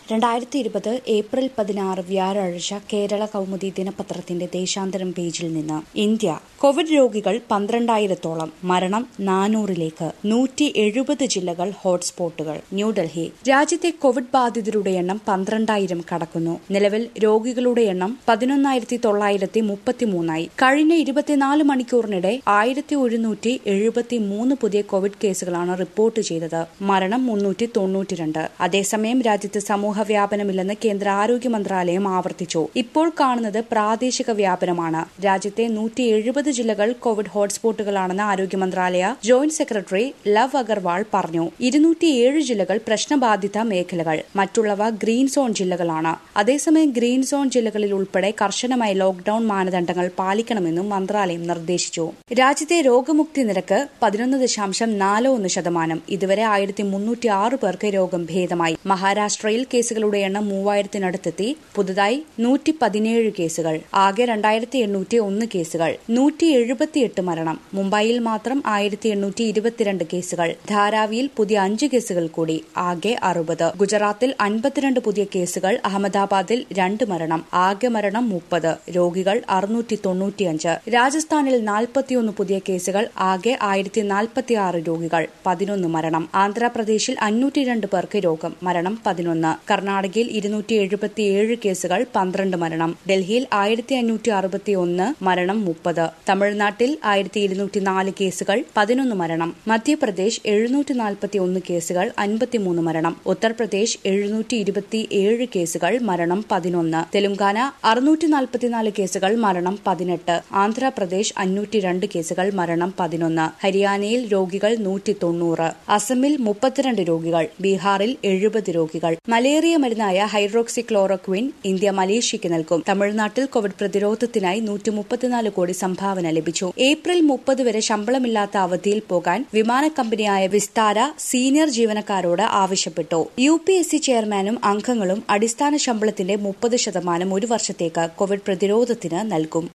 രണ്ടായിരത്തി ഇരുപത് ഏപ്രിൽ പതിനാറ് വ്യാഴാഴ്ച കേരള കൗമുദി ദിനപത്രത്തിന്റെ ദേശാന്തരം പേജിൽ നിന്ന് ഇന്ത്യ കോവിഡ് രോഗികൾ പന്ത്രണ്ടായിരത്തോളം മരണം നാനൂറിലേക്ക് നൂറ്റി എഴുപത് ജില്ലകൾ ഹോട്ട്സ്പോട്ടുകൾ ന്യൂഡൽഹി രാജ്യത്തെ കോവിഡ് ബാധിതരുടെ എണ്ണം പന്ത്രണ്ടായിരം കടക്കുന്നു നിലവിൽ രോഗികളുടെ എണ്ണം പതിനൊന്നായിരത്തി തൊള്ളായിരത്തി മുപ്പത്തിമൂന്നായി കഴിഞ്ഞ ഇരുപത്തിനാല് മണിക്കൂറിനിടെ ആയിരത്തി ഒരുന്നൂറ്റി എഴുപത്തി മൂന്ന് പുതിയ കോവിഡ് കേസുകളാണ് റിപ്പോർട്ട് ചെയ്തത് മരണം മുന്നൂറ്റി തൊണ്ണൂറ്റിരണ്ട് അതേസമയം രാജ്യത്ത് സമൂഹ വ്യാപനമില്ലെന്ന് കേന്ദ്ര ആരോഗ്യ മന്ത്രാലയം ആവർത്തിച്ചു ഇപ്പോൾ കാണുന്നത് പ്രാദേശിക വ്യാപനമാണ് രാജ്യത്തെ നൂറ്റി എഴുപത് ജില്ലകൾ കോവിഡ് ഹോട്ട്സ്പോട്ടുകളാണെന്ന് ആരോഗ്യ മന്ത്രാലയ ജോയിന്റ് സെക്രട്ടറി ലവ് അഗർവാൾ പറഞ്ഞു ഇരുന്നൂറ്റിയേഴ് ജില്ലകൾ പ്രശ്നബാധിത മേഖലകൾ മറ്റുള്ളവ ഗ്രീൻ സോൺ ജില്ലകളാണ് അതേസമയം ഗ്രീൻ സോൺ ജില്ലകളിൽ ഉൾപ്പെടെ കർശനമായ ലോക്ഡൌൺ മാനദണ്ഡങ്ങൾ പാലിക്കണമെന്നും മന്ത്രാലയം നിർദ്ദേശിച്ചു രാജ്യത്തെ രോഗമുക്തി നിരക്ക് പതിനൊന്ന് ദശാംശം നാല് ഒന്ന് ശതമാനം ഇതുവരെ ആയിരത്തി മുന്നൂറ്റി ആറ് പേർക്ക് രോഗം ഭേദമായി മഹാരാഷ്ട്രയിൽ കേസുകളുടെ എണ്ണം മൂവായിരത്തിനടുത്തെത്തി പുതുതായി നൂറ്റി പതിനേഴ് കേസുകൾ ആകെ രണ്ടായിരത്തി എണ്ണൂറ്റി ഒന്ന് കേസുകൾ നൂറ്റി എഴുപത്തിയെട്ട് മരണം മുംബൈയിൽ മാത്രം ആയിരത്തി എണ്ണൂറ്റി ഇരുപത്തിരണ്ട് കേസുകൾ ധാരാവിയിൽ പുതിയ അഞ്ച് കേസുകൾ കൂടി ആകെ അറുപത് ഗുജറാത്തിൽ അൻപത്തിരണ്ട് പുതിയ കേസുകൾ അഹമ്മദാബാദിൽ രണ്ട് മരണം ആകെ മരണം മുപ്പത് രോഗികൾ അറുന്നൂറ്റി തൊണ്ണൂറ്റിയഞ്ച് രാജസ്ഥാനിൽ നാൽപ്പത്തിയൊന്ന് പുതിയ കേസുകൾ ആകെ ആയിരത്തി നാൽപ്പത്തിയാറ് രോഗികൾ പതിനൊന്ന് മരണം ആന്ധ്രാപ്രദേശിൽ അഞ്ഞൂറ്റി രണ്ട് പേർക്ക് രോഗം മരണം പതിനൊന്ന് കർണാടകയിൽ ഇരുന്നൂറ്റി എഴുപത്തിയേഴ് കേസുകൾ പന്ത്രണ്ട് മരണം ഡൽഹിയിൽ ആയിരത്തി അഞ്ഞൂറ്റി അറുപത്തി ഒന്ന് മരണം മുപ്പത് തമിഴ്നാട്ടിൽ ആയിരത്തി ഇരുന്നൂറ്റി നാല് കേസുകൾ പതിനൊന്ന് മരണം മധ്യപ്രദേശ് എഴുന്നൂറ്റി നാൽപ്പത്തി ഒന്ന് കേസുകൾ അൻപത്തിമൂന്ന് മരണം ഉത്തർപ്രദേശ് എഴുന്നൂറ്റി ഇരുപത്തി ഏഴ് കേസുകൾ മരണം പതിനൊന്ന് തെലുങ്കാന അറുന്നൂറ്റി നാൽപ്പത്തിനാല് കേസുകൾ മരണം പതിനെട്ട് ആന്ധ്രാപ്രദേശ് അഞ്ഞൂറ്റി രണ്ട് കേസുകൾ മരണം പതിനൊന്ന് ഹരിയാനയിൽ രോഗികൾ നൂറ്റി തൊണ്ണൂറ് അസമിൽ മുപ്പത്തിരണ്ട് രോഗികൾ ബീഹാറിൽ എഴുപത് രോഗികൾ മലേറിയ മരുന്നായ ഹൈഡ്രോക്സി ക്ലോറോക്വിൻ ഇന്ത്യ മലേഷ്യയ്ക്ക് നൽകും തമിഴ്നാട്ടിൽ കോവിഡ് പ്രതിരോധത്തിനായി നൂറ്റി മുപ്പത്തിനാല് കോടി സംഭാവന ലഭിച്ചു ഏപ്രിൽ മുപ്പത് വരെ ശമ്പളമില്ലാത്ത അവധിയിൽ പോകാൻ വിമാന കമ്പനിയായ വിസ്താര സീനിയർ ജീവനക്കാരോട് ആവശ്യപ്പെട്ടു യു പി എസ് സി ചെയർമാനും അംഗങ്ങളും അടിസ്ഥാന ശമ്പളത്തിന്റെ മുപ്പത് ശതമാനം ഒരു വർഷത്തേക്ക് കോവിഡ് പ്രതിരോധത്തിന് നൽകും